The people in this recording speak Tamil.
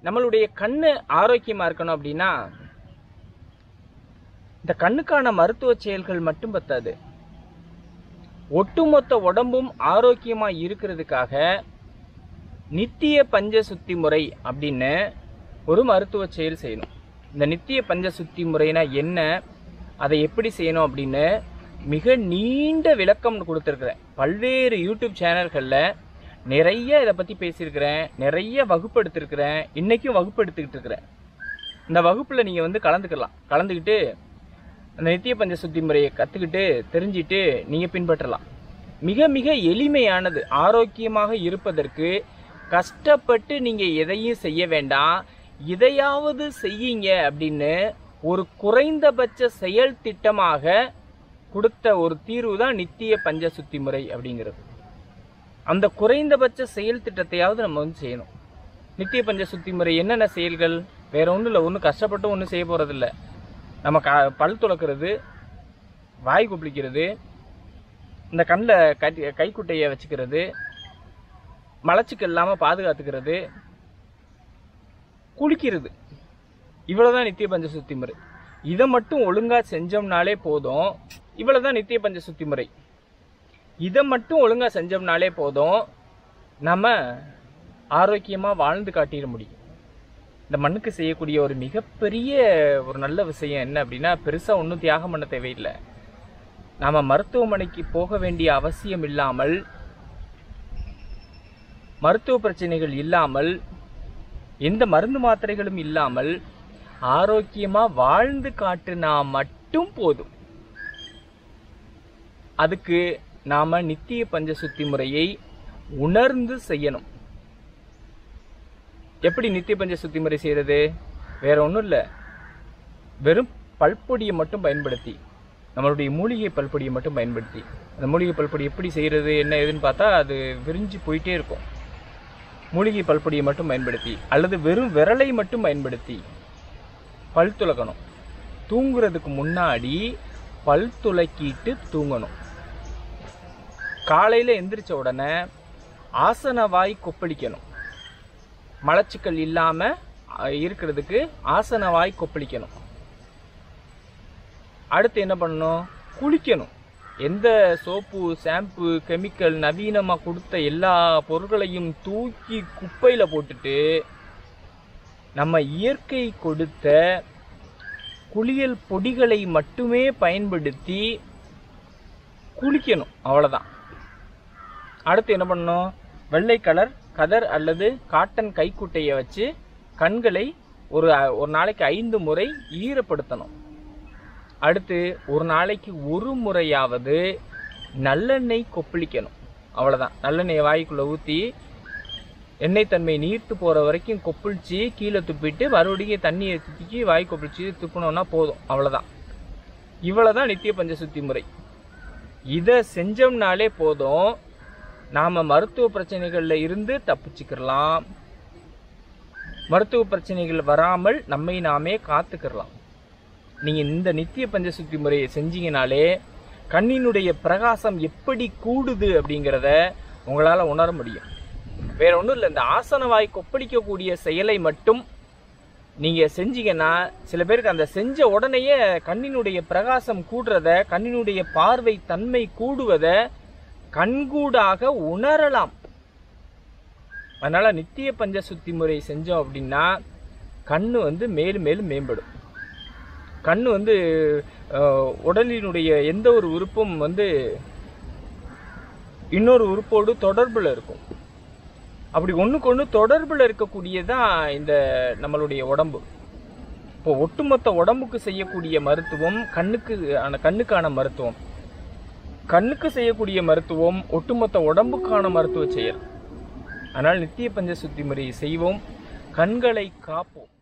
நம்மளுடைய கண்ணு ஆரோக்கியமா இருக்கணும் அப்படின்னா இந்த கண்ணுக்கான மருத்துவ செயல்கள் மட்டும் பத்தாது ஒட்டுமொத்த உடம்பும் ஆரோக்கியமா இருக்கிறதுக்காக நித்திய பஞ்ச சுத்தி முறை அப்படின்னு ஒரு மருத்துவ செயல் செய்யணும் இந்த நித்திய பஞ்ச சுத்தி முறைனா என்ன அதை எப்படி செய்யணும் அப்படின்னு மிக நீண்ட விளக்கம் கொடுத்துருக்குறேன் பல்வேறு யூடியூப் சேனல்களில் நிறைய இதை பற்றி பேசியிருக்கிறேன் நிறைய வகுப்பு எடுத்திருக்கிறேன் இன்றைக்கும் வகுப்பு எடுத்துக்கிட்டு இருக்கிறேன் இந்த வகுப்பில் நீங்கள் வந்து கலந்துக்கலாம் கலந்துக்கிட்டு அந்த நித்திய பஞ்ச சுத்தி முறையை கற்றுக்கிட்டு தெரிஞ்சிட்டு நீங்கள் பின்பற்றலாம் மிக மிக எளிமையானது ஆரோக்கியமாக இருப்பதற்கு கஷ்டப்பட்டு நீங்கள் எதையும் செய்ய வேண்டாம் இதையாவது செய்யுங்க அப்படின்னு ஒரு குறைந்தபட்ச செயல் திட்டமாக கொடுத்த ஒரு தீர்வு தான் நித்திய பஞ்ச சுத்தி முறை அப்படிங்கிறது அந்த குறைந்தபட்ச செயல் திட்டத்தையாவது நம்ம வந்து செய்யணும் நித்திய பஞ்ச சுத்தி முறை என்னென்ன செயல்கள் வேற ஒன்றும் இல்லை ஒன்றும் கஷ்டப்பட்டு ஒன்றும் செய்ய போகிறதில்ல நம்ம க பல் துளக்கிறது வாய் கொப்பளிக்கிறது இந்த கண்ணில் கை கைக்குட்டையை வச்சுக்கிறது மலச்சிக்கல் இல்லாமல் பாதுகாத்துக்கிறது குளிக்கிறது இவ்வளவுதான் நித்திய பஞ்ச சுத்தி முறை இதை மட்டும் ஒழுங்கா செஞ்சோம்னாலே போதும் இவ்வளவுதான் நித்திய பஞ்ச சுத்தி முறை இதை மட்டும் ஒழுங்கா செஞ்சோம்னாலே போதும் நம்ம ஆரோக்கியமா வாழ்ந்து காட்டிட முடியும் இந்த மண்ணுக்கு செய்யக்கூடிய ஒரு மிகப்பெரிய ஒரு நல்ல விஷயம் என்ன அப்படின்னா பெருசா ஒன்றும் தியாகம் பண்ண தேவையில்லை நாம மருத்துவமனைக்கு போக வேண்டிய அவசியம் இல்லாமல் மருத்துவ பிரச்சனைகள் இல்லாமல் எந்த மருந்து மாத்திரைகளும் இல்லாமல் ஆரோக்கியமா வாழ்ந்து காட்டுனா மட்டும் போதும் அதுக்கு நாம நித்திய பஞ்ச சுத்தி முறையை உணர்ந்து செய்யணும் எப்படி நித்திய பஞ்ச சுத்தி முறை செய்யறது வேற ஒன்றும் இல்லை வெறும் பல்பொடியை மட்டும் பயன்படுத்தி நம்மளுடைய மூலிகை பல்பொடியை மட்டும் பயன்படுத்தி அந்த மூலிகை பல்பொடி எப்படி செய்யறது என்ன ஏதுன்னு பார்த்தா அது விரிஞ்சு போயிட்டே இருக்கும் மூலிகை பல்பொடியை மட்டும் பயன்படுத்தி அல்லது வெறும் விரலை மட்டும் பயன்படுத்தி பல் துலக்கணும் தூங்குறதுக்கு முன்னாடி பல் துலக்கிட்டு தூங்கணும் காலையில் எந்திரிச்ச உடனே ஆசனவாய் கொப்பளிக்கணும் மலச்சிக்கல் இல்லாமல் இருக்கிறதுக்கு ஆசனவாய் கொப்பளிக்கணும் அடுத்து என்ன பண்ணணும் குளிக்கணும் எந்த சோப்பு ஷாம்பு கெமிக்கல் நவீனமாக கொடுத்த எல்லா பொருட்களையும் தூக்கி குப்பையில் போட்டுட்டு நம்ம இயற்கை கொடுத்த குளியல் பொடிகளை மட்டுமே பயன்படுத்தி குளிக்கணும் அவ்வளோதான் அடுத்து என்ன பண்ணணும் வெள்ளை கலர் கதர் அல்லது காட்டன் கைக்குட்டையை வச்சு கண்களை ஒரு ஒரு நாளைக்கு ஐந்து முறை ஈரப்படுத்தணும் அடுத்து ஒரு நாளைக்கு ஒரு முறையாவது நல்லெண்ணெய் கொப்பளிக்கணும் அவ்வளோதான் நல்லெண்ணெயை வாய்க்குள்ளே ஊற்றி எண்ணெய் தன்மை நீர்த்து போகிற வரைக்கும் கொப்பளிச்சு கீழே துப்பிட்டு மறுபடியும் தண்ணியை தூக்கி வாய் கொப்பளிச்சு துப்பினோன்னா போதும் அவ்வளோதான் இவ்வளோதான் நித்திய பஞ்ச சுத்தி முறை இதை செஞ்சோம்னாலே போதும் நாம் மருத்துவ பிரச்சனைகளில் இருந்து தப்பிச்சுக்கிடலாம் மருத்துவ பிரச்சனைகள் வராமல் நம்மை நாமே காத்துக்கிடலாம் நீங்கள் இந்த நித்திய பஞ்ச சுத்தி முறையை செஞ்சீங்கனாலே கண்ணினுடைய பிரகாசம் எப்படி கூடுது அப்படிங்கிறத உங்களால் உணர முடியும் வேற ஒன்றும் இல்லை இந்த ஆசனவாய் கொப்பளிக்கக்கூடிய செயலை மட்டும் நீங்கள் செஞ்சீங்கன்னா சில பேருக்கு அந்த செஞ்ச உடனேயே கண்ணினுடைய பிரகாசம் கூடுறத கண்ணினுடைய பார்வை தன்மை கூடுவதை கண்கூடாக உணரலாம் அதனால நித்திய பஞ்ச சுத்தி முறை செஞ்சோம் அப்படின்னா கண்ணு வந்து மேலும் மேலும் மேம்படும் கண்ணு வந்து அஹ், உடலினுடைய எந்த ஒரு உறுப்பும் வந்து இன்னொரு உறுப்போடு தொடர்புல இருக்கும் அப்படி ஒண்ணுக்கு ஒண்ணு தொடர்புல இருக்கக்கூடியதான் இந்த நம்மளுடைய உடம்பு இப்போ ஒட்டுமொத்த உடம்புக்கு செய்யக்கூடிய மருத்துவம் கண்ணுக்கு ஆன கண்ணுக்கான மருத்துவம் கண்ணுக்கு செய்யக்கூடிய மருத்துவம் ஒட்டுமொத்த உடம்புக்கான மருத்துவ செயல் ஆனால் நித்திய பஞ்ச சுத்தி முறையை செய்வோம் கண்களை காப்போம்